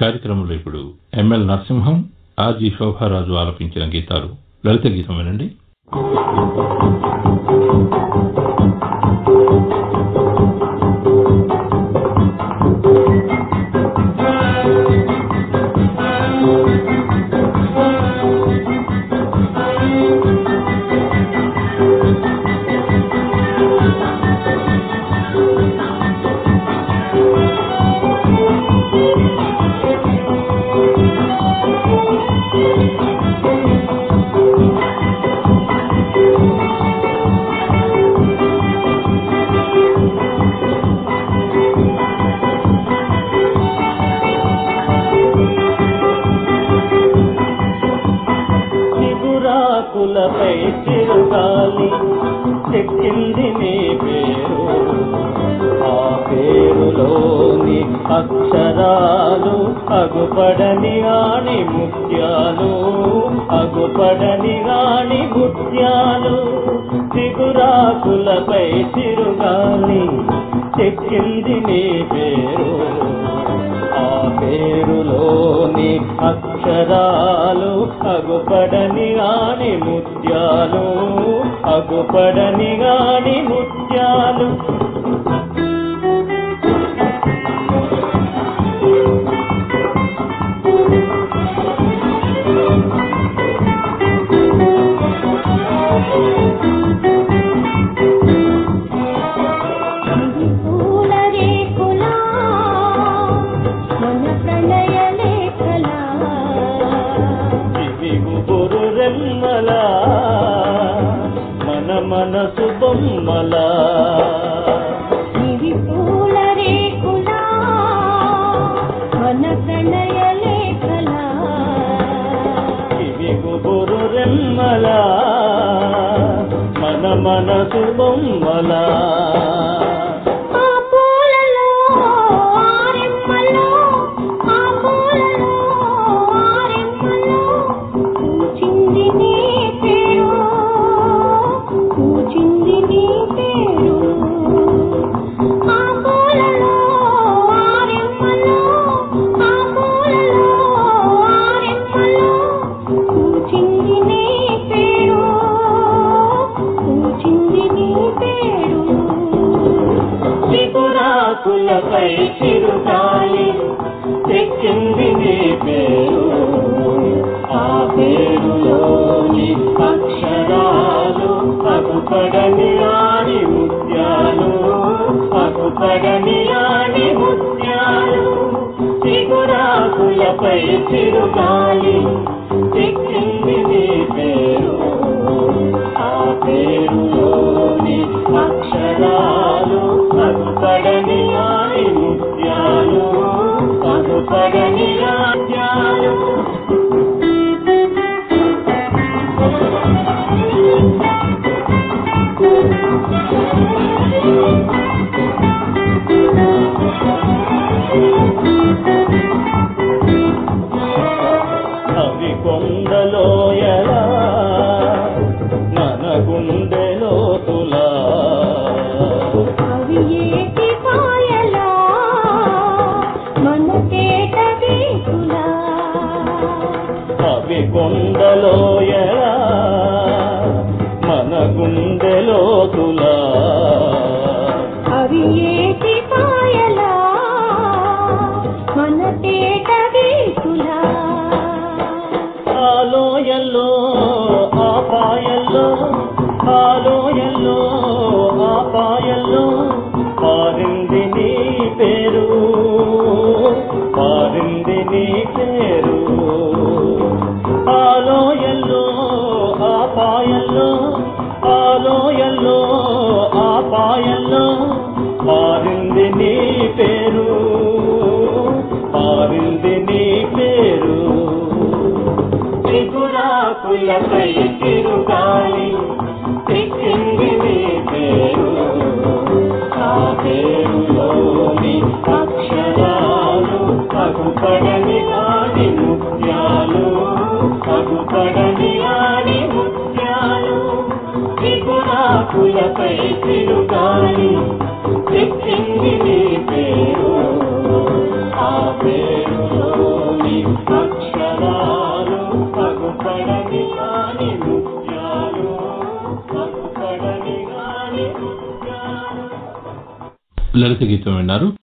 కార్యక్రమంలో ఇప్పుడు ML Narasimham RG Shobha Raju ఆలపించిన గీతాలు లలిత గీతం వినండి చిగురాకులపై చిరుగాలి చెక్కింది నీ పేరు ఆ పేరులోని అక్షరాలు అగుపడని రాణి ముత్యాలు అగుపడని రాణి ముత్యాలు చిగురాకులపై చిరుగాలి చెక్కింది నీ పేరు ఆ పేరులోని అక్షరాలు అగుపడని గాని ముత్యాలు అగుపడని గాని ముత్యాలు పూల రేకులా మన ప్రణయ లేఖలా ఇవి గుబురు రెమ్మలా మన మనసు బొమ్మలా ఇవి పూల రేకులా మన ప్రణయ లేఖలా ఇవి గుబురు రెమ్మలా మన మనసు బొమ్మలా ఆ పూలలో ఆరెమ్మలో ఆ పూలలో ఆరెమ్మలో పూచింది నీ పేరు పూచింది నీ పేరు ఆ పూలలో ఆరెమ్మలో ఆ పూలలో ఆరెమ్మలో పూచింది నీ పేరు పూచింది నీ పేరు చిగురాకులపై చిరుగాలి చెక్కింది నీ పేరు ఆ పేరులోని అక్షరాలు అగుపడని ఆని ముత్యాలు అగుపడని ఆని ముత్యాలు చిగురాకులపై చిరుగాలి చెక్కింది నీ పేరు ఆ పేరులోని అక్షరాలు అగుపడని ఆని ముత్యాలు అగుపడని రాజ్యాలు అవి కొండలో ఎలా మన గుండెలో తులా అవి ఏటి పాయలా మన తేట వీకులా అవి కొండలో ఎలా మన గుండెలో తులా అవి ఏటి పాయలా మన తేట వీకులా ఆలోయల్లో ఆ పాయల్లో ఆలోయల్లో ఆ పాయల్లో పారింది నీ పేరు పారింది నీ పేరు ఆలోయల్లో ఆ పాయల్లో ఆలోయల్లో ఆ పాయల్లో పారింది నీ పేరు పారింది నీ పేరు చిగురాకులపై చిరుగాలి తెచ్చింది నీ పేరు ఆ పేరులోని అక్షరాలు అగుపడని ఆడి ముత్యాలు అగుపడని ఆడి ముత్యాలు చిగురాకులపై చిరుగాలి తెచ్చింది నీ పేరు ఆ పేరులో లలిత గీతం విన్నారు